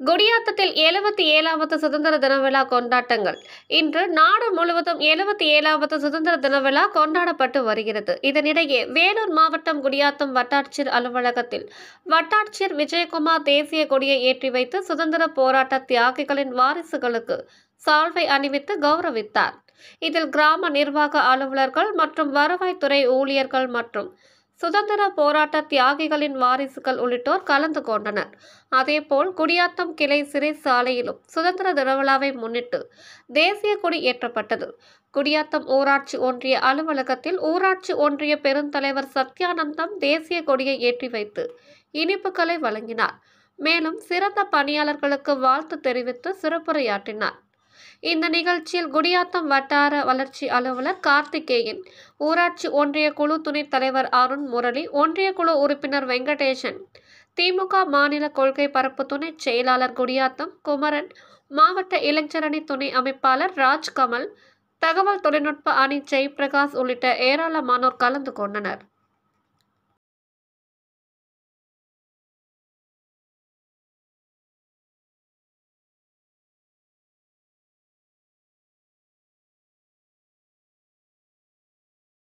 குடியாத்தத்தில் எழுபத்தி ஏழாவது சுதந்திர தின விழா கொண்டாட்டங்கள் இன்று நாடு முழுவதும் எழுபத்தி ஏழாவது சுதந்திர தின விழா கொண்டாடப்பட்டு வருகிறது இதனிடையே வேலூர் மாவட்டம் குடியாத்தம் வட்டாட்சியர் அலுவலகத்தில் வட்டாட்சியர் விஜயகுமார் தேசிய கொடியை ஏற்றி வைத்து சுதந்திர போராட்ட தியாகிகளின் வாரிசுகளுக்கு சால்வை அணிவித்து கௌரவித்தார் இதில் கிராம நிர்வாக அலுவலர்கள் மற்றும் வருவாய்த்துறை ஊழியர்கள் மற்றும் சுதந்திர போராட்ட தியாகிகளின் வாரிசுகள் உள்ளிட்டோர் கலந்து கொண்டனர் அதேபோல் குடியாத்தம் கிளை சிறை சாலையிலும் சுதந்திர தின விழாவை முன்னிட்டு தேசிய கொடி ஏற்றப்பட்டது குடியாத்தம் ஊராட்சி ஒன்றிய அலுவலகத்தில் ஊராட்சி ஒன்றிய பெருந்தலைவர் சத்யானந்தம் தேசிய கொடியை ஏற்றி வைத்து இனிப்புகளை வழங்கினார் மேலும் சிறந்த பணியாளர்களுக்கு வாழ்த்து தெரிவித்து சிறப்புரையாற்றினார் இந்த நிகழ்ச்சியில் குடியாத்தம் வட்டார வளர்ச்சி அலுவலர் கார்த்திகேயன் ஊராட்சி ஒன்றிய குழு துணைத் தலைவர் அருண் முரளி ஒன்றிய குழு உறுப்பினர் வெங்கடேசன் திமுக மாநில கொள்கை பரப்பு துணைச் செயலாளர் குடியாத்தம் குமரன் மாவட்ட இளைஞரணி துணை அமைப்பாளர் ராஜ்கமல் தகவல் தொழில்நுட்ப அணி ஜெயபிரகாஷ் உள்ளிட்ட ஏராளமானோர் கலந்து கொண்டனர்